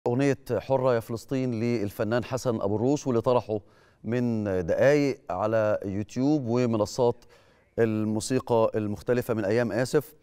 أغنية حرة يا فلسطين للفنان حسن أبو الروس واللي طرحه من دقايق على يوتيوب ومنصات الموسيقى المختلفة من أيام آسف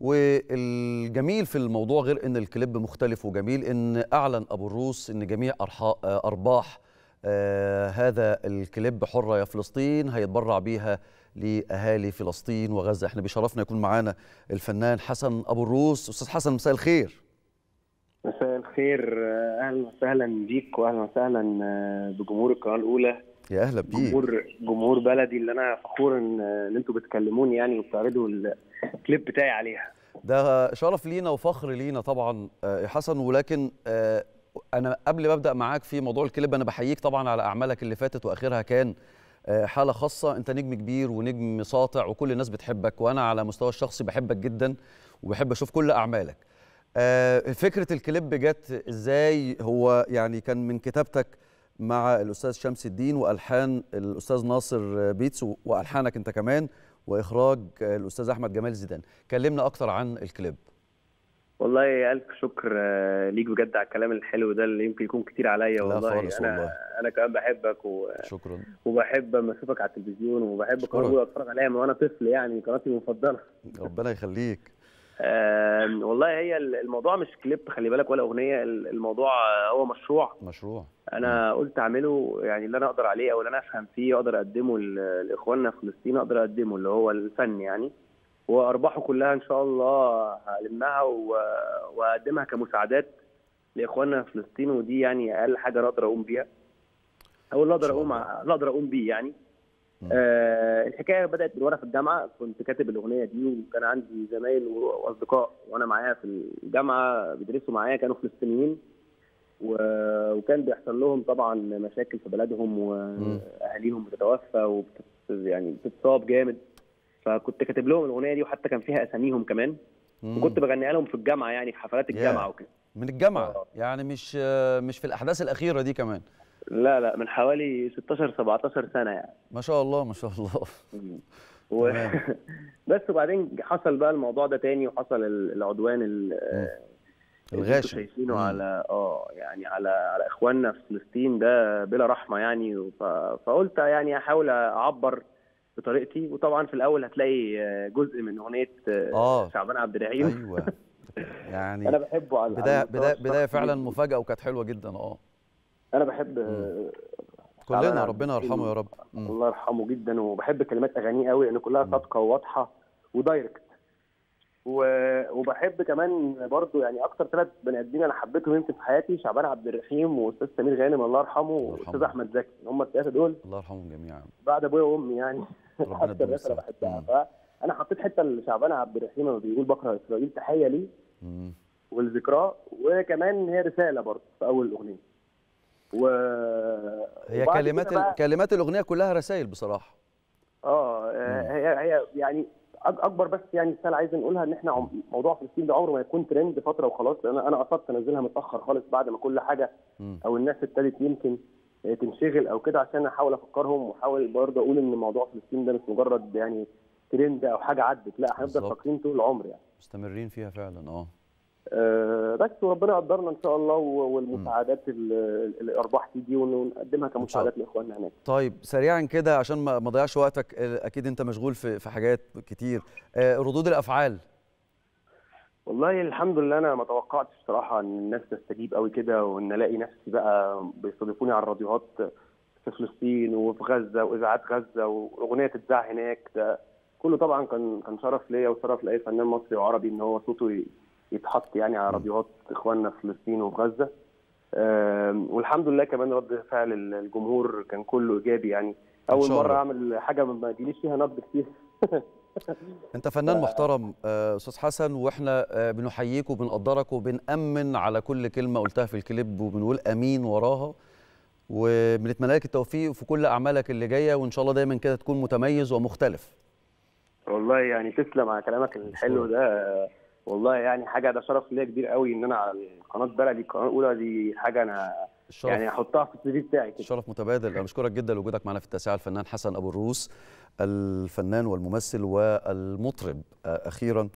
والجميل في الموضوع غير أن الكليب مختلف وجميل أن أعلن أبو الروس أن جميع أرباح آه هذا الكليب حرة يا فلسطين هيتبرع بيها لأهالي فلسطين وغزة احنا بيشرفنا يكون معانا الفنان حسن أبو الروس أستاذ حسن مساء الخير مساء الخير اهلا وسهلا بيك واهلا وسهلا بجمهور القناه الاولى يا اهلا بيك جمهور جمهور بلدي اللي انا فخور ان ان انتوا بتكلموني يعني وبتعرضوا الكليب بتاعي عليها ده شرف لينا وفخر لينا طبعا يا حسن ولكن انا قبل ما ابدا معاك في موضوع الكليب انا بحييك طبعا على اعمالك اللي فاتت واخرها كان حاله خاصه انت نجم كبير ونجم ساطع وكل الناس بتحبك وانا على مستوى الشخصي بحبك جدا وبحب اشوف كل اعمالك فكره الكليب جت ازاي هو يعني كان من كتابتك مع الاستاذ شمس الدين والحان الاستاذ ناصر بيتس والحانك انت كمان واخراج الاستاذ احمد جمال زيدان كلمنا اكتر عن الكليب والله الف شكر ليك بجد على الكلام الحلو ده اللي يمكن يكون كتير عليا والله خالص انا والله. انا كمان بحبك و... شكرا وبحب اما اشوفك على التلفزيون وبحب قناه اتفرج عليها من وانا طفل يعني قناتي المفضله ربنا يخليك آه والله هي الموضوع مش كليب خلي بالك ولا اغنيه الموضوع هو مشروع مشروع انا قلت اعمله يعني اللي انا اقدر عليه او اللي انا افهم فيه اقدر اقدمه لاخواننا في فلسطين اقدر اقدمه اللي هو الفن يعني وارباحه كلها ان شاء الله هلمها واقدمها كمساعدات لاخواننا في فلسطين ودي يعني اقل حاجه اقدر اقوم بيها او اللي اقدر اقوم اللي اقدر اقوم بيه يعني آه الحكايه بدات من وانا في الجامعه كنت كاتب الاغنيه دي وكان عندي زمايل واصدقاء وانا معايا في الجامعه بيدرسوا معايا كانوا فلسطينيين و... وكان بيحصل لهم طبعا مشاكل في بلدهم واهاليهم بتتوفى وبتت... يعني بتتصاب جامد فكنت كاتب لهم الاغنيه دي وحتى كان فيها اساميهم كمان مم. وكنت بغنيها لهم في الجامعه يعني في حفلات الجامعه وكده من الجامعه أوه. يعني مش مش في الاحداث الاخيره دي كمان لا لا من حوالي 16 17 سنه يعني ما شاء الله ما شاء الله و... بس وبعدين حصل بقى الموضوع ده تاني وحصل العدوان الغاشم شايفينه على اه يعني على على اخواننا في فلسطين ده بلا رحمه يعني ف... فقلت يعني احاول اعبر بطريقتي وطبعا في الاول هتلاقي جزء من اغنيه آه. شعبان عبد الرحيم ايوه يعني انا بحبه على بدايه بدايه بدايه فعلا مفاجاه وكانت حلوه جدا اه انا بحب كلنا ربنا يرحمه يا رب الله يرحمه جدا وبحب كلمات اغانيه قوي لان كلها صادقه وواضحه ودايركت و... وبحب كمان برضو يعني اكتر ثلاث بني ادمين انا حبيتهم يمكن في حياتي شعبان عبد الرحيم واستاذ سمير غانم الله يرحمه واستاذ احمد زكي هم الثلاثه دول الله يرحمهم جميعا بعد ابويا وامي يعني ربنا اكتر ناس انا بحبها فانا حطيت حته لشعبان عبد الرحيم لما بيقول بكره اسرائيل تحيه ليه والذكراه وكمان هي رساله برضه في اول الاغنيه و هي كلمات ال... كلمات الاغنيه كلها رسائل بصراحه اه هي هي يعني اكبر بس يعني رساله عايز نقولها ان احنا موضوع فلسطين ده عمره ما يكون ترند فتره وخلاص لان انا قصدت انزلها متاخر خالص بعد ما كل حاجه او الناس ابتدت يمكن تنشغل او كده عشان احاول افكرهم واحاول برضه اقول ان موضوع فلسطين ده مش مجرد يعني ترند او حاجه عدت لا هنفضل فاكرين طول العمر يعني مستمرين فيها فعلا اه أه بس وربنا يقدرنا ان شاء الله والمساعدات الارباح تيجي ونقدمها كمساعدات لاخواننا هناك. طيب سريعا كده عشان ما اضيعش وقتك اكيد انت مشغول في في حاجات كتير أه ردود الافعال والله الحمد لله انا ما توقعتش بصراحه ان الناس تستجيب قوي كده وان الاقي نفسي بقى بيستضيفوني على الراديوهات في فلسطين وفي غزه واذاعات غزه واغنيه تتذاع هناك ده كله طبعا كان كان شرف ليا وشرف لاي فنان مصري وعربي ان هو صوته يتحط يعني على راديوهات اخواننا في فلسطين وفي غزه والحمد لله كمان رد فعل الجمهور كان كله ايجابي يعني اول مره اعمل حاجه ما يجيليش فيها نقد كتير انت فنان محترم استاذ حسن واحنا بنحييك وبنقدرك وبنامن على كل كلمه قلتها في الكليب وبنقول امين وراها وبنتمنى لك التوفيق في كل اعمالك اللي جايه وان شاء الله دايما كده تكون متميز ومختلف والله يعني تسلم على كلامك الحلو ده والله يعني حاجه ده شرف ليا كبير قوي ان انا على قناه بلدي القناه الاولى دي حاجه انا الشرف يعني احطها في السي في بتاعي كده الشرف متبادل انا بشكرك جدا لوجودك معنا في التاسعه الفنان حسن ابو الروس الفنان والممثل والمطرب اخيرا